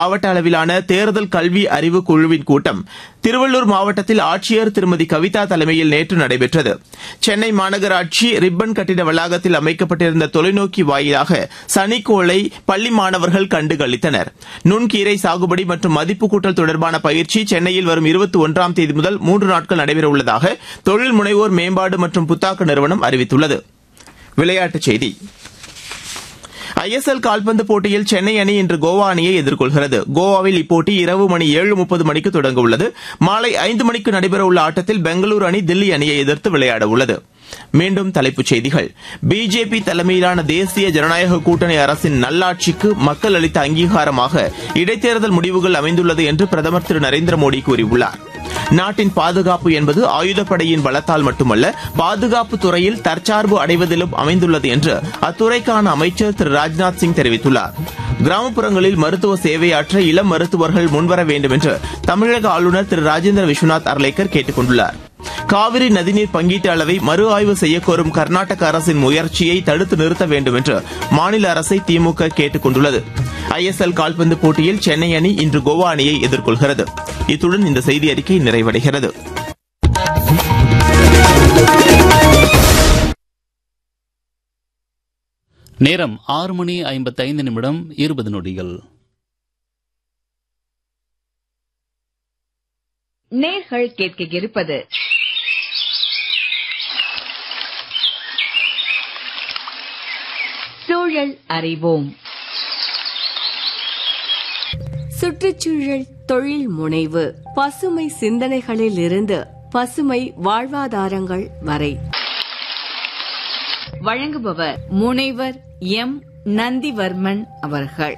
மாவட்ட அளவிலான தேர்தல் கல்வி அறிவு குழுவின் கூட்டம் திருவள்ளூர் மாவட்டத்தில் ஆட்சியர் திருமதி கவிதா தலைமையில் நேற்று நடைபெற்றது சென்னை மாநகராட்சி ரிப்பன் கட்டிட வளாகத்தில் அமைக்கப்பட்டிருந்த தொலைநோக்கி வாயிலாக சனிக்கோளை பள்ளி மாணவர்கள் கண்டு களித்தனர் நுண்கீரை சாகுபடி மற்றும் மதிப்பு கூட்டல் தொடர்பான பயிற்சி சென்னையில் வரும் இருபத்தி ஒன்றாம் தேதி முதல் மூன்று நாட்கள் நடைபெறவுள்ளதாக தொழில் முனைவோர் மேம்பாடு மற்றும் புத்தாக்க நிறுவனம் அறிவித்துள்ளது விளையாட்டுச் செய்தி ஐஎஸ்எல் கால்பந்து போட்டியில் சென்னை அணி இன்று கோவா அணியை எதிர்கொள்கிறது கோவாவில் இப்போட்டி இரவு மணி ஏழு முப்பது மணிக்கு தொடங்க உள்ளது மாலை ஐந்து மணிக்கு நடைபெறவுள்ள ஆட்டத்தில் பெங்களூரு அணி தில்லி அணியை எதிர்த்து விளையாட உள்ளது மீண்டும் தலைப்புச் செய்திகள் பிஜேபி தலைமையிலான தேசிய ஜனநாயக கூட்டணி அரசின் நல்லாட்சிக்கு மக்கள் அளித்த அங்கீகாரமாக இடைத்தேர்தல் முடிவுகள் அமைந்துள்ளது என்று பிரதமர் திரு நரேந்திர மோடி கூறியுள்ளார் நாட்டின் பாதுகாப்பு என்பது ஆயுதப்படையின் பலத்தால் மட்டுமல்ல பாதுகாப்பு துறையில் தற்சார்பு அடைவதிலும் அமைந்துள்ளது என்று அத்துறைக்கான அமைச்சர் திரு ராஜ்நாத் சிங் தெரிவித்துள்ளார் கிராமப்புறங்களில் மருத்துவ சேவையாற்ற இளம் மருத்துவர்கள் முன்வர வேண்டும் என்று தமிழக ஆளுநர் திரு ராஜேந்திர விஸ்வநாத் அர்லேக்கர் கேட்டுக் கொண்டுள்ளார் காவிரி நதிநீர் பங்கீட்டு அளவை மறு ஆய்வு செய்யக்கோரும் கர்நாடக அரசின் முயற்சியை தடுத்து நிறுத்த வேண்டும் என்று மாநில அரசை திமுக கேட்டுக் கொண்டுள்ளது ஐஎஸ்எல் கால்பந்து போட்டியில் சென்னை அணி இன்று கோவா அணியை எதிர்கொள்கிறது இத்துடன் இந்த செய்தி அறிக்கை நிறைவடைகிறது நேரம் ஆறு மணி ஐம்பத்தைந்து நிமிடம் இருபது நொடிகள் நேர்கள் கேட்க இருப்பது சூழல் அறிவோம் சுற்றுச்சூழல் தொழில் முனைவு பசுமை சிந்தனைகளில் இருந்து பசுமை வாழ்வாதாரங்கள் வரை வழங்குபவர் முனைவர் எம் நந்திவர்மன் அவர்கள்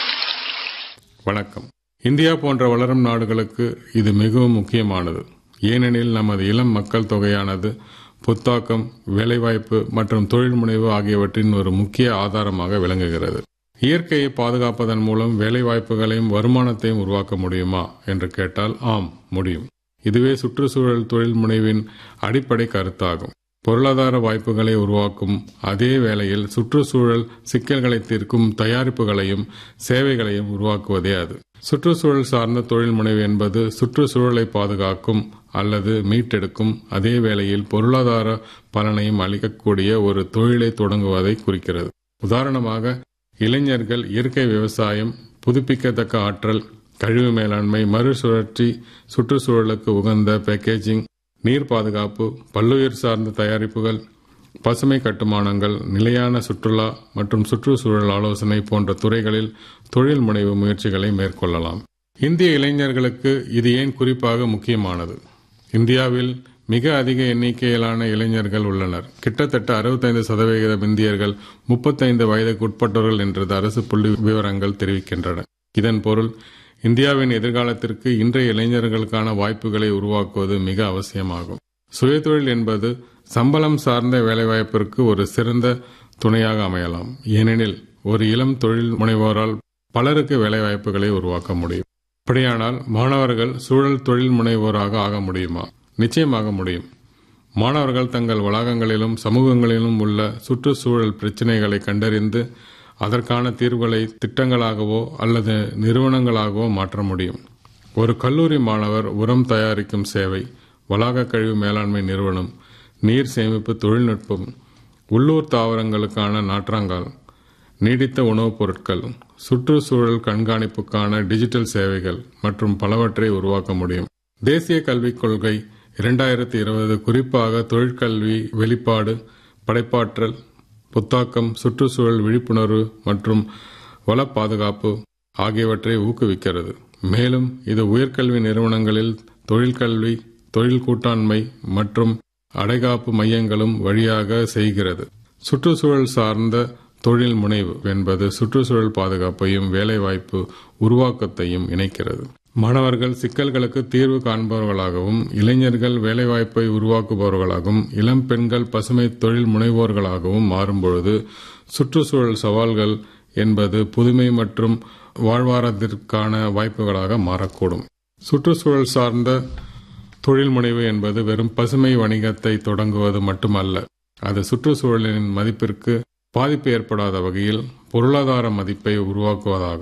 வணக்கம் இந்தியா போன்ற வளரும் நாடுகளுக்கு இது மிகவும் முக்கியமானது ஏனெனில் நமது இளம் மக்கள் தொகையானது புத்தாக்கம் வேலைவாய்ப்பு மற்றும் தொழில் முனைவு ஆகியவற்றின் ஒரு முக்கிய ஆதாரமாக விளங்குகிறது இயற்கையை பாதுகாப்பதன் மூலம் வேலைவாய்ப்புகளையும் வருமானத்தையும் உருவாக்க முடியுமா என்று கேட்டால் ஆம் முடியும் இதுவே சுற்றுச்சூழல் தொழில் முனைவின் அடிப்படை கருத்தாகும் பொருளாதார வாய்ப்புகளை உருவாக்கும் அதே வேளையில் சுற்றுச்சூழல் சிக்கல்களை தீர்க்கும் தயாரிப்புகளையும் சேவைகளையும் உருவாக்குவதே அது சுற்றுச்சூழல் சார்ந்த தொழில் முனைவு என்பது சுற்றுச்சூழலை பாதுகாக்கும் அல்லது மீட்டெடுக்கும் அதே வேளையில் பொருளாதார பலனையும் அளிக்கக்கூடிய ஒரு தொழிலை தொடங்குவதை குறிக்கிறது உதாரணமாக இளைஞர்கள் இயற்கை விவசாயம் புதுப்பிக்கத்தக்க ஆற்றல் கழிவு மேலாண்மை மறுசுழற்சி சுற்றுச்சூழலுக்கு உகந்த பேக்கேஜிங் நீர் பாதுகாப்பு பல்லுயிர் சார்ந்த தயாரிப்புகள் பசுமை கட்டுமானங்கள் நிலையான சுற்றுலா மற்றும் சுற்றுச்சூழல் ஆலோசனை போன்ற துறைகளில் தொழில் முனைவு முயற்சிகளை மேற்கொள்ளலாம் இந்திய இளைஞர்களுக்கு இது ஏன் குறிப்பாக முக்கியமானது இந்தியாவில் மிக அதிக எண்ணிக்கையிலான இளைஞர்கள் உள்ளனர் கிட்டத்தட்ட அறுபத்தைந்து சதவிகிதம் இந்தியர்கள் முப்பத்தைந்து வயதுக்கு உட்பட்டவர்கள் என்றது அரசு புள்ளி விவரங்கள் தெரிவிக்கின்றன இதன் பொருள் இந்தியாவின் எதிர்காலத்திற்கு இன்றைய இளைஞர்களுக்கான வாய்ப்புகளை உருவாக்குவது மிக அவசியமாகும் சுயதொழில் என்பது சம்பளம் சார்ந்த வேலைவாய்ப்பிற்கு ஒரு சிறந்த துணையாக அமையலாம் ஏனெனில் ஒரு இளம் தொழில் முனைவோரால் பலருக்கு வேலைவாய்ப்புகளை உருவாக்க முடியும் அப்படியானால் மாணவர்கள் சூழல் தொழில் முனைவோராக ஆக முடியுமா நிச்சயமாக முடியும் மாணவர்கள் தங்கள் வளாகங்களிலும் சமூகங்களிலும் உள்ள சுற்றுச்சூழல் பிரச்சினைகளை கண்டறிந்து அதற்கான தீர்வுகளை திட்டங்களாகவோ அல்லது நிறுவனங்களாகவோ மாற்ற முடியும் ஒரு கல்லூரி மாணவர் உரம் தயாரிக்கும் சேவை வளாக கழிவு மேலாண்மை நிறுவனம் நீர் சேமிப்பு தொழில்நுட்பம் உள்ளூர் தாவரங்களுக்கான நாற்றாங்கால் நீடித்த உணவுப் பொருட்கள் சுற்றுச்சூழல் கண்காணிப்புக்கான டிஜிட்டல் சேவைகள் மற்றும் பலவற்றை உருவாக்க முடியும் தேசிய கல்விக் கொள்கை இரண்டாயிரத்தி இருபது குறிப்பாக தொழிற்கல்வி வெளிப்பாடு படைப்பாற்றல் புத்தாக்கம் சுற்றுச்சூழல் விழிப்புணர்வு மற்றும் வள பாதுகாப்பு ஆகியவற்றை ஊக்குவிக்கிறது மேலும் இது உயர்கல்வி நிறுவனங்களில் தொழிற்கல்வி தொழில் கூட்டாண்மை மற்றும் அடைகாப்பு மையங்களும் வழியாக செய்கிறது சுற்றுச்சூழல் சார்ந்த தொழில் முனைவு என்பது சுற்றுச்சூழல் பாதுகாப்பையும் வேலைவாய்ப்பு உருவாக்கத்தையும் இணைக்கிறது மாணவர்கள் சிக்கல்களுக்கு தீர்வு காண்பவர்களாகவும் இளைஞர்கள் வேலைவாய்ப்பை உருவாக்குபவர்களாகவும் இளம் பெண்கள் பசுமை தொழில் முனைவோர்களாகவும் மாறும்பொழுது சுற்றுச்சூழல் சவால்கள் என்பது புதுமை மற்றும் வாழ்வாரத்திற்கான வாய்ப்புகளாக மாறக்கூடும் சுற்றுச்சூழல் சார்ந்த தொழில் முனைவு என்பது வெறும் பசுமை வணிகத்தை தொடங்குவது மட்டுமல்ல அது சுற்றுச்சூழலின் மதிப்பிற்கு பாதிப்பு ஏற்படாத வகையில் பொருளாதார மதிப்பை உருவாக்குவதாகும்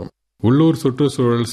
உள்ளூர் சுற்றுச்சூழல்